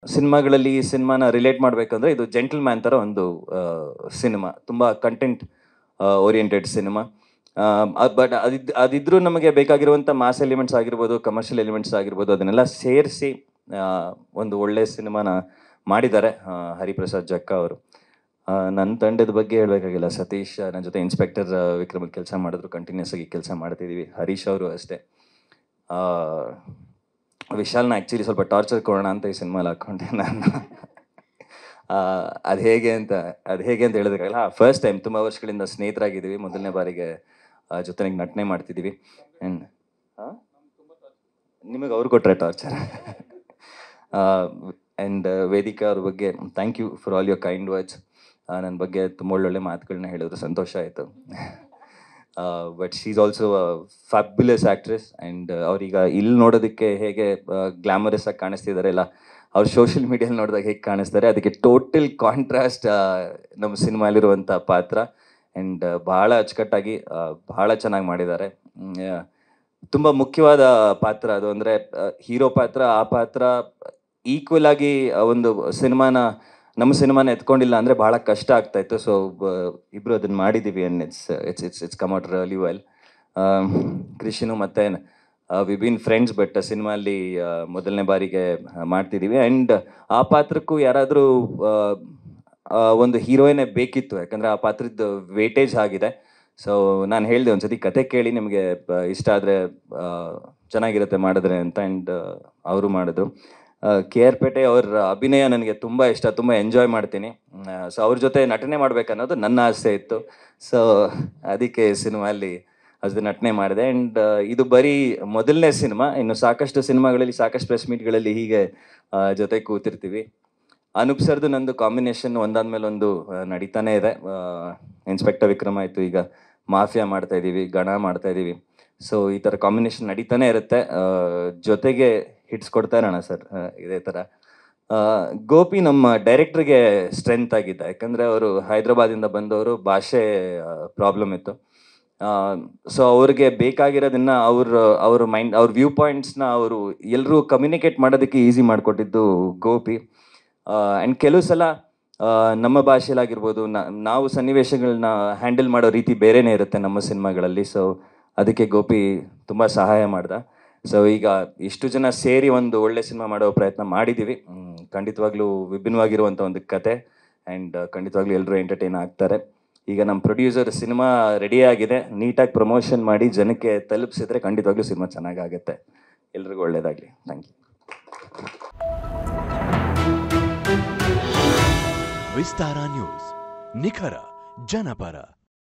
ಸಿನಿಮಾಗಳಲ್ಲಿ ಈ ಸಿನಿಮಾನ ರಿಲೇಟ್ ಮಾಡಬೇಕಂದ್ರೆ ಇದು ಜೆಂಟಲ್ ಮ್ಯಾನ್ ಥರ ಒಂದು ಸಿನಿಮಾ ತುಂಬ ಕಂಟೆಂಟ್ ಓರಿಯೆಂಟೆಡ್ ಸಿನಿಮಾ ಬಟ್ ಅದಿದ್ ಅದಿದ್ರೂ ನಮಗೆ ಬೇಕಾಗಿರುವಂಥ ಮಾಸ್ ಎಲಿಮೆಂಟ್ಸ್ ಆಗಿರ್ಬೋದು ಕಮರ್ಷಿಯಲ್ ಎಲಿಮೆಂಟ್ಸ್ ಆಗಿರ್ಬೋದು ಅದನ್ನೆಲ್ಲ ಸೇರಿಸಿ ಒಂದು ಒಳ್ಳೆ ಸಿನಿಮಾನ ಮಾಡಿದ್ದಾರೆ ಆ, ಹರಿಪ್ರಸಾದ್ ಜಕ್ಕ ಅವರು ನನ್ನ ತಂಡದ ಬಗ್ಗೆ ಹೇಳಬೇಕಾಗಿಲ್ಲ ಸತೀಶ್ ನನ್ನ ಜೊತೆ ಇನ್ಸ್ಪೆಕ್ಟರ್ ವಿಕ್ರಮಲ್ಲಿ ಕೆಲಸ ಮಾಡಿದ್ರು ಕಂಟಿನ್ಯೂಸ್ ಆಗಿ ಕೆಲಸ ಮಾಡ್ತಿದ್ದೀವಿ ಹರೀಶ್ ಅವರು ಅಷ್ಟೇ ಆ, ವಿಶಾಲ್ನ ಆ್ಯಕ್ಚುಲಿ ಸ್ವಲ್ಪ ಟಾರ್ಚರ್ ಕೊಡೋಣ ಅಂತ ಈ ಸಿನಿಮಾಲಿ ಹಾಕ್ಕೊಂಡೆ ನಾನು ಅದು ಹೇಗೆ ಅಂತ ಅದು ಹೇಗೆ ಅಂತ ಹೇಳೋದಕ್ಕಾಗಲ್ಲ ಫಸ್ಟ್ ಟೈಮ್ ತುಂಬ ವರ್ಷಗಳಿಂದ ಸ್ನೇಹಿತರಾಗಿದ್ದೀವಿ ಮೊದಲನೇ ಬಾರಿಗೆ ಜೊತೆಗೆ ನಟನೆ ಮಾಡ್ತಿದ್ದೀವಿ ಆ್ಯಂಡ್ ನಿಮಗೆ ಅವ್ರು ಕೊಟ್ಟರೆ ಟಾರ್ಚರ್ ಆ್ಯಂಡ್ ವೇದಿಕಾ ಅವ್ರ ಬಗ್ಗೆ thank you for all your kind words ನನ್ನ ಬಗ್ಗೆ ತುಂಬ ಒಳ್ಳೊಳ್ಳೆ ಮಾತುಗಳನ್ನ ಹೇಳಿದ್ರು ಸಂತೋಷ ಆಯಿತು but she is also fabulous actress and ಅವ್ರೀಗ ಇಲ್ಲಿ ನೋಡೋದಕ್ಕೆ ಹೇಗೆ ಗ್ಲಾಮರಸ್ ಆಗಿ ಕಾಣಿಸ್ತಿದ್ದಾರೆ ಇಲ್ಲ ಅವ್ರು ಸೋಷಿಯಲ್ ಮೀಡಿಯಲ್ಲಿ ನೋಡಿದಾಗ ಹೇಗೆ ಕಾಣಿಸ್ತಾರೆ ಅದಕ್ಕೆ ಟೋಟಲ್ ಕಾಂಟ್ರಾಸ್ಟ್ ನಮ್ಮ ಸಿನಿಮಾಲಿರುವಂಥ ಪಾತ್ರ ಆ್ಯಂಡ್ ಭಾಳ ಅಚ್ಚುಕಟ್ಟಾಗಿ ಆ, ಭಾಳ ಚೆನ್ನಾಗಿ ಮಾಡಿದ್ದಾರೆ ತುಂಬ ಮುಖ್ಯವಾದ ಪಾತ್ರ ಅದು ಅಂದರೆ ಹೀರೋ ಪಾತ್ರ ಆ ಪಾತ್ರ ಈಕ್ವಲ್ ಆಗಿ ಆ ಒಂದು ಸಿನಿಮಾನ ನಮ್ಮ ಸಿನಿಮಾನ ಎತ್ಕೊಂಡಿಲ್ಲ ಅಂದರೆ ಭಾಳ ಕಷ್ಟ ಆಗ್ತಾ ಇತ್ತು ಸೊ ಇಬ್ಬರು ಅದನ್ನು ಮಾಡಿದ್ದೀವಿ and it's it's it's it's come out really well ಕೃಷಿನು ಮತ್ತೆ ವಿ ಬಿನ್ ಫ್ರೆಂಡ್ಸ್ ಬಟ್ ಸಿನಿಮಾಲ್ಲಿ ಮೊದಲನೇ ಬಾರಿಗೆ ಆ, ಮಾಡ್ತಿದ್ದೀವಿ ಆ್ಯಂಡ್ ಆ ಪಾತ್ರಕ್ಕೂ ಯಾರಾದರೂ ಒಂದು ಹೀರೋಯಿನೇ ಬೇಕಿತ್ತು ಯಾಕಂದರೆ ಆ ಪಾತ್ರದ ವೇಟೇಜ್ ಆಗಿದೆ ಸೊ ನಾನು ಹೇಳಿದೆ ಒಂದ್ಸತಿ ಕತೆ ಕೇಳಿ ನಿಮಗೆ ಬ- ಇಷ್ಟ ಆದರೆ ಚೆನ್ನಾಗಿರುತ್ತೆ ಮಾಡಿದ್ರೆ ಅಂತ ಆ್ಯಂಡ್ ಅವರು ಮಾಡಿದ್ರು ಕೆ ಆರ್ ಪೇಟೆ ಅವ್ರ ಅಭಿನಯ ನನಗೆ ತುಂಬ ಇಷ್ಟ ತುಂಬ ಎಂಜಾಯ್ ಮಾಡ್ತೀನಿ ಸೊ ಅವ್ರ ಜೊತೆ ನಟನೆ ಮಾಡ್ಬೇಕನ್ನೋದು ನನ್ನ ಆಸೆ ಇತ್ತು ಸೊ ಅದಕ್ಕೆ ಸಿನಿಮಾಲ್ಲಿ ಅದು ನಟನೆ ಮಾಡಿದೆ ಆ್ಯಂಡ್ ಇದು ಬರೀ ಮೊದಲನೇ ಸಿನಿಮಾ ಇನ್ನು ಸಾಕಷ್ಟು ಸಿನಿಮಾಗಳಲ್ಲಿ ಸಾಕಷ್ಟು ಪ್ರೆಸ್ ಮೀಟ್ಗಳಲ್ಲಿ ಹೀಗೆ ಆ, ಜೊತೆ ಕೂತಿರ್ತೀವಿ ಅನೂಪ್ ಸರ್ದು ನಂದು ಕಾಂಬಿನೇಷನ್ ಒಂದಾದ್ಮೇಲೆ ಒಂದು ಆ, ನಡೀತಾನೆ ಇದೆ ಇನ್ಸ್ಪೆಕ್ಟರ್ ವಿಕ್ರಮ್ ಆಯಿತು ಈಗ ಮಾಫಿಯಾ ಮಾಡ್ತಾ ಇದ್ದೀವಿ ಗಣ ಮಾಡ್ತಾ ಇದ್ದೀವಿ ಸೊ ಈ ಥರ ಕಾಂಬಿನೇಷನ್ ನಡೀತಾನೆ ಇರುತ್ತೆ ಆ, ಜೊತೆಗೆ ಹಿಟ್ಸ್ ಕೊಡ್ತಾ ಇರೋಣ ಸರ್ ಇದೇ ಥರ ಆ, ಗೋಪಿ ನಮ್ಮ ಡೈರೆಕ್ಟ್ರಿಗೆ ಸ್ಟ್ರೆಂತ್ ಆಗಿದ್ದ ಯಾಕಂದರೆ ಅವರು ಹೈದ್ರಾಬಾದಿಂದ ಬಂದವರು ಭಾಷೆ ಪ್ರಾಬ್ಲಮ್ ಇತ್ತು ಸೊ ಅವ್ರಿಗೆ ಬೇಕಾಗಿರೋದನ್ನ ಅವ್ರ ಅವ್ರ ಮೈಂಡ್ ಅವ್ರ ವ್ಯೂ ಪಾಯಿಂಟ್ಸ್ನ ಅವರು ಎಲ್ಲರೂ ಕಮ್ಯುನಿಕೇಟ್ ಮಾಡೋದಕ್ಕೆ ಈಸಿ ಮಾಡಿಕೊಟ್ಟಿದ್ದು ಗೋಪಿ ಆ್ಯಂಡ್ ಕೆಲವು ಸಲ ಆ, ನಮ್ಮ ಭಾಷೆಲಾಗಿರ್ಬೋದು ನ- ನಾವು ಸನ್ನಿವೇಶಗಳನ್ನ ಹ್ಯಾಂಡಲ್ ಮಾಡೋ ರೀತಿ ಬೇರೆನೇ ಇರುತ್ತೆ ನಮ್ಮ ಸಿನಿಮಾಗಳಲ್ಲಿ ಸೊ ಅದಕ್ಕೆ ಗೋಪಿ ತುಂಬ ಸಹಾಯ ಮಾಡ್ದ ಸೊ ಈಗ ಇಷ್ಟು ಜನ ಸೇರಿ ಒಂದು ಒಳ್ಳೆ ಸಿನಿಮಾ ಮಾಡೋ ಪ್ರಯತ್ನ ಮಾಡಿದ್ದೀವಿ ಹ್ಮ್, ಖಂಡಿತವಾಗ್ಲೂ ವಿಭಿನ್ನವಾಗಿರುವಂಥ ಒಂದು ಕತೆ ಆ್ಯಂಡ್ ಖಂಡಿತವಾಗ್ಲೂ ಎಲ್ಲರೂ ಎಂಟರ್ಟೈನ್ ಆಗ್ತಾರೆ ಈಗ ನಮ್ಮ ಪ್ರೊಡ್ಯೂಸರ್ ಸಿನಿಮಾ ರೆಡಿ ಆಗಿದೆ ನೀಟಾಗಿ ಪ್ರಮೋಷನ್ ಮಾಡಿ ಜನಕ್ಕೆ ತಲುಪಿಸಿದ್ರೆ ಖಂಡಿತವಾಗ್ಲೂ ಸಿನಿಮಾ ಚೆನ್ನಾಗಾಗುತ್ತೆ ಎಲ್ರಿಗೂ ಒಳ್ಳೇದಾಗಲಿ ಥ್ಯಾಂಕ್ ಯು ವಿಸ್ತಾರ ನ್ಯೂಸ್ ನಿಖರ ಜನಪರ